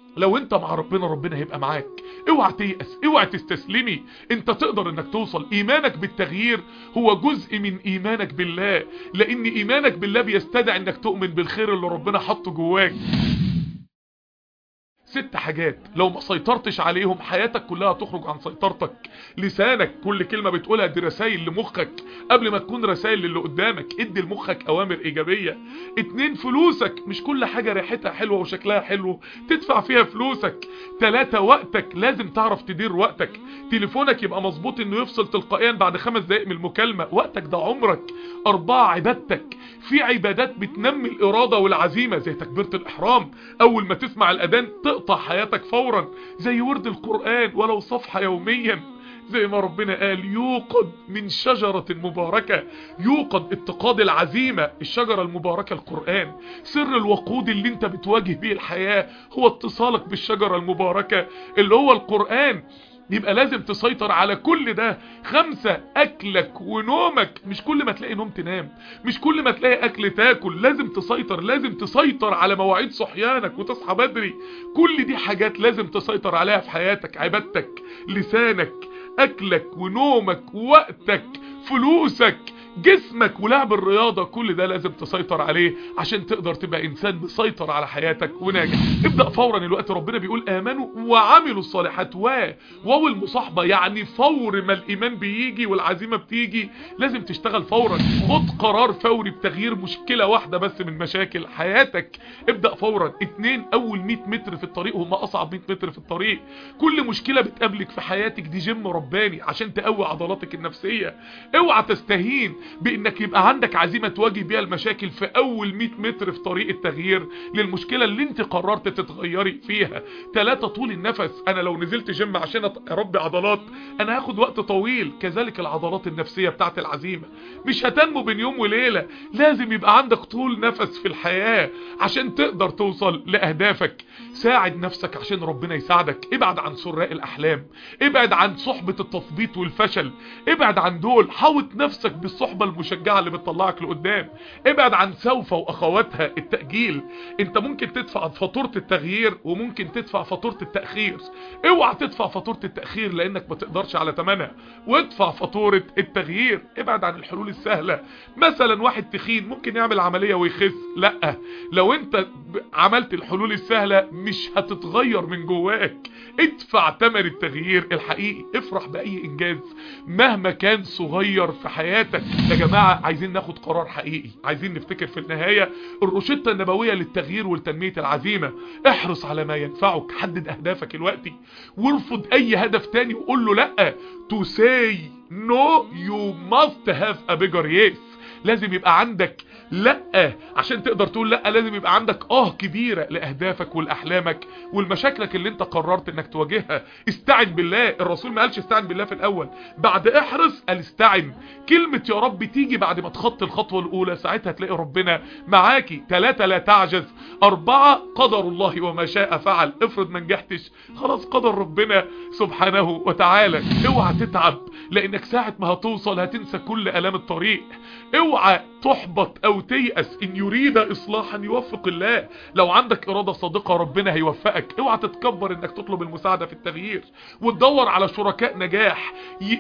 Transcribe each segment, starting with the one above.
لو انت مع ربنا ربنا هيبقى معاك اوعى تيأس اوعى تستسلمي انت تقدر انك توصل ايمانك بالتغيير هو جزء من ايمانك بالله لان ايمانك بالله بيستدعي انك تؤمن بالخير اللي ربنا حطه جواك ست حاجات لو ما سيطرتش عليهم حياتك كلها تخرج عن سيطرتك لسانك كل كلمة بتقولها دي رسائل لمخك قبل ما تكون رسائل للي قدامك ادي لمخك اوامر ايجابية اتنين فلوسك مش كل حاجة ريحتها حلوة وشكلها حلو تدفع فيها فلوسك تلاتة وقتك لازم تعرف تدير وقتك تليفونك يبقى مظبوط انه يفصل تلقائيا بعد خمس دقايق من المكالمة وقتك ده عمرك اربعة عبادتك في عبادات بتنمي الارادة والعزيمة زي تكبيرة الاحرام اول ما تسمع الاذان تقطع حياتك فورا زي ورد القرآن ولو صفحة يوميا زي ما ربنا قال يوقد من شجرة مباركة يوقد اتقاد العزيمة الشجرة المباركة القرآن سر الوقود اللي انت بتواجه بيه الحياة هو اتصالك بالشجرة المباركة اللي هو القرآن يبقى لازم تسيطر على كل ده خمسة اكلك ونومك مش كل ما تلاقي نوم تنام مش كل ما تلاقي اكل تاكل لازم تسيطر لازم تسيطر على مواعيد صحيانك وتصحى بدري كل دي حاجات لازم تسيطر عليها في حياتك عبادتك لسانك اكلك ونومك وقتك فلوسك جسمك ولعب الرياضة كل ده لازم تسيطر عليه عشان تقدر تبقى انسان مسيطر على حياتك وناجح ابدأ فورا الوقت ربنا بيقول امنوا وعملوا الصالحات و واو المصاحبة يعني فور ما الايمان بيجي والعزيمة بتيجي لازم تشتغل فورا خد قرار فوري بتغيير مشكلة واحدة بس من مشاكل حياتك ابدأ فورا اتنين اول 100 متر في الطريق هم اصعب 100 متر في الطريق كل مشكلة بتقابلك في حياتك دي جيم رباني عشان تقوي عضلاتك النفسية اوعى تستهين بانك يبقى عندك عزيمة تواجه بيها المشاكل في اول 100 متر في طريق التغيير للمشكلة اللي انت قررت تتغيري فيها ثلاثة طول النفس انا لو نزلت جيم عشان اربي عضلات انا هاخد وقت طويل كذلك العضلات النفسية بتاعت العزيمة مش هتنمو بين يوم وليلة لازم يبقى عندك طول نفس في الحياة عشان تقدر توصل لاهدافك ساعد نفسك عشان ربنا يساعدك ابعد عن سراء الاحلام ابعد عن صحبة التثبيط والفشل ابعد عن دول حاوط نفسك بالصحبة المشجعة اللي بتطلعك لقدام ابعد عن سوف واخواتها التأجيل انت ممكن تدفع فاتورة التغيير وممكن تدفع فاتورة التأخير اوعى تدفع فاتورة التأخير لانك ما تقدرش على تمنها وادفع فاتورة التغيير ابعد عن الحلول السهلة مثلا واحد تخين ممكن يعمل عملية ويخس لا لو انت عملت الحلول السهلة مش هتتغير من جواك ادفع تمن التغيير الحقيقي افرح بأي انجاز مهما كان صغير في حياتك يا جماعة عايزين ناخد قرار حقيقي عايزين نفتكر في النهاية الروشتة النبوية للتغيير ولتنمية العزيمة احرص على ما ينفعك حدد اهدافك الوقتي وارفض اي هدف تاني وقول له لا to say no you must have a bigger yes لازم يبقى عندك لا عشان تقدر تقول لا لازم يبقى عندك اه كبيرة لاهدافك والاحلامك والمشاكلك اللي انت قررت انك تواجهها استعن بالله الرسول ما قالش استعن بالله في الاول بعد احرص قال استعن كلمة يا رب تيجي بعد ما تخطي الخطوة الاولى ساعتها تلاقي ربنا معاكي ثلاثة لا تعجز اربعة قدر الله وما شاء فعل افرض ما نجحتش خلاص قدر ربنا سبحانه وتعالى اوعى تتعب لانك ساعة ما هتوصل هتنسى كل الام الطريق اوعى تحبط او تيأس ان يريد اصلاحا يوفق الله لو عندك ارادة صادقة ربنا هيوفقك اوعى تتكبر انك تطلب المساعدة في التغيير وتدور على شركاء نجاح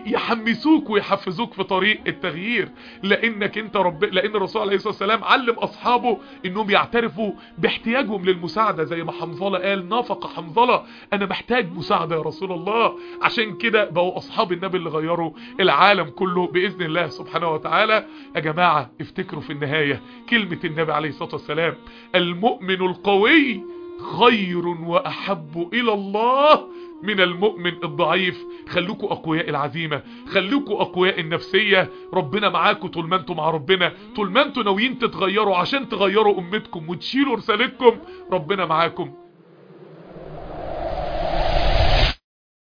يحمسوك ويحفزوك في طريق التغيير لانك انت رب لان الرسول عليه الصلاة والسلام علم اصحابه انهم يعترفوا باحتياجهم للمساعدة زي ما حنظلة قال نافق حنظلة انا محتاج مساعدة يا رسول الله عشان كده بقوا اصحاب النبي اللي غيروا العالم كله باذن الله سبحانه وتعالى يا جماعة افتكروا في النهاية كلمة النبي عليه الصلاة والسلام المؤمن القوي خير وأحب إلى الله من المؤمن الضعيف خلوكوا أقوياء العزيمة خلوكوا أقوياء النفسية ربنا معاكوا طول ما انتوا مع ربنا طول ما انتوا ناويين تتغيروا عشان تغيروا أمتكم وتشيلوا رسالتكم ربنا معاكم